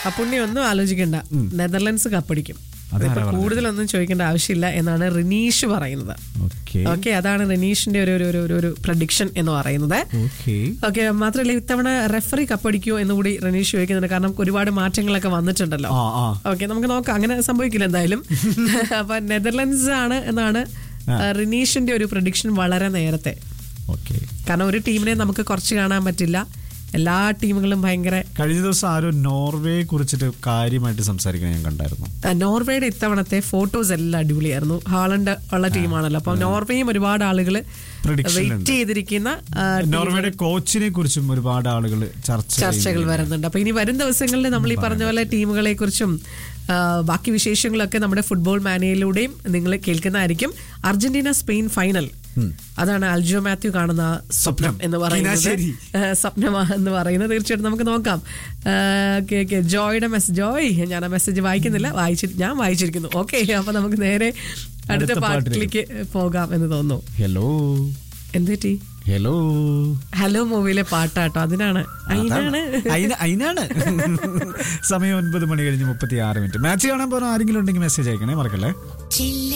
പുണ്യൊന്നും ആലോചിക്കണ്ട Netherlands കപ്പടിക്കും അതാരാ ഇപ്പൊ പറഞ്ഞത്? കൂടുതലൊന്നും ചോദിക്കേണ്ട ആവശ്യമില്ല എന്നാണ് റിനീഷ് പറയുന്നത് ഓക്കെ ഓക്കെ അതാണ് റിനീഷിന്റെ ഒരു ഒരു ഒരു ഒരു ഒരു പ്രഡിക്ഷൻ എന്ന് പറയുന്നത് ഓക്കെ ഓക്കെ മാത്രമല്ല ഇത്തവണ റെഫറി കപ്പടിക്കുമോ എന്ന് കൂടി റനീഷ് ചോദിക്കുന്നുണ്ട് കാരണം ഒരുപാട് മാറ്റങ്ങളൊക്കെ വന്നിട്ടുണ്ടല്ലോ ആ ആ ഓക്കെ നമുക്ക് നോക്കാം അങ്ങനെ സംഭവിക്കില്ല എന്തായാലും അപ്പൊ നെതർലൻഡ്സ് ആണ് എന്നാണ് റിനീഷിന്റെ ഒരു പ്രഡിക്ഷൻ വളരെ നേരത്തെ ഓക്കെ കാരണം ഒരു ടീമിനെ നമുക്ക് കുറച്ച് കാണാൻ പറ്റില്ല എല്ലാ ടീമുകളും ഭയങ്കര കഴിഞ്ഞ ദിവസം ആരോ നോർവേയെ കുറിച്ചിട്ട് കാര്യമായിട്ട് സംസാരിക്കുന്നത് ഞാൻ കണ്ടായിരുന്നു ആ, നോർവേയുടെ ഇത്തവണത്തെ ഫോട്ടോസ് എല്ലാം അടിപൊളിയായിരുന്നു ഹാളണ്ട് ഉള്ള ടീമാണല്ലോ അപ്പൊ നോർവേയും ഒരുപാട് ആളുകൾ Prediction ഉണ്ട്. വെയിറ്റ് ചെയ്തിരിക്കുന്ന ആ, നോർവേയുടെ കോച്ചിനെ കുറിച്ചും ഒരുപാട് ആളുകൾ ചർച്ച ചർച്ചകൾ ചെയ്യുന്നുണ്ട്. വരുന്നുണ്ട് അപ്പൊ ഇനി വരും ദിവസങ്ങളിൽ നമ്മൾ ഈ പറഞ്ഞ പോലെ ടീമുകളെ കുറിച്ചും ബാക്കി വിശേഷങ്ങളൊക്കെ നമ്മുടെ ഫുട്ബോൾ മാനയിലൂടെയും നിങ്ങൾ കേൾക്കുന്നതായിരിക്കും അർജന്റീന സ്പെയിൻ ഫൈനൽ അതാണ് അൽജോ മാത്യു കാണുന്ന സ്വപ്നം എന്ന് പറയുന്നത് കിനാശേരി. ആ, സ്വപ്നമാ എന്ന് പറയുന്നത് തീർച്ചയായിട്ടും നമുക്ക് നോക്കാം ആ, ഓക്കെ ഓക്കെ ജോയുടെ മെസ്സേജ് ജോയ് ഞാൻ ആ മെസ്സേജ് വായിക്കുന്നില്ല വായിച്ചി ഞാൻ വായിച്ചിരിക്കുന്നു ഓക്കെ അപ്പൊ നമുക്ക് നേരെ അടുത്ത അടുത്ത പാട്ടിലേക്ക് പോകാം എന്ന് തോന്നുന്നു ഹലോ എന്ത് പറ്റി ഹലോ ഹലോ മൂവിയിലെ പാട്ടാട്ടോ അതിനാണ് അതിനാണ് അയിന- അയിനാണ് സമയം ഒൻപത് മണി കഴിഞ്ഞ് മുപ്പത്തി ആറ് മിനിറ്റ് മാച്ച് കാണാൻ പോകുന്ന ആരെങ്കിലും ഉണ്ടെങ്കിൽ മെസ്സേജ് അയക്കണേ മറക്കല്ലേ ചില്ല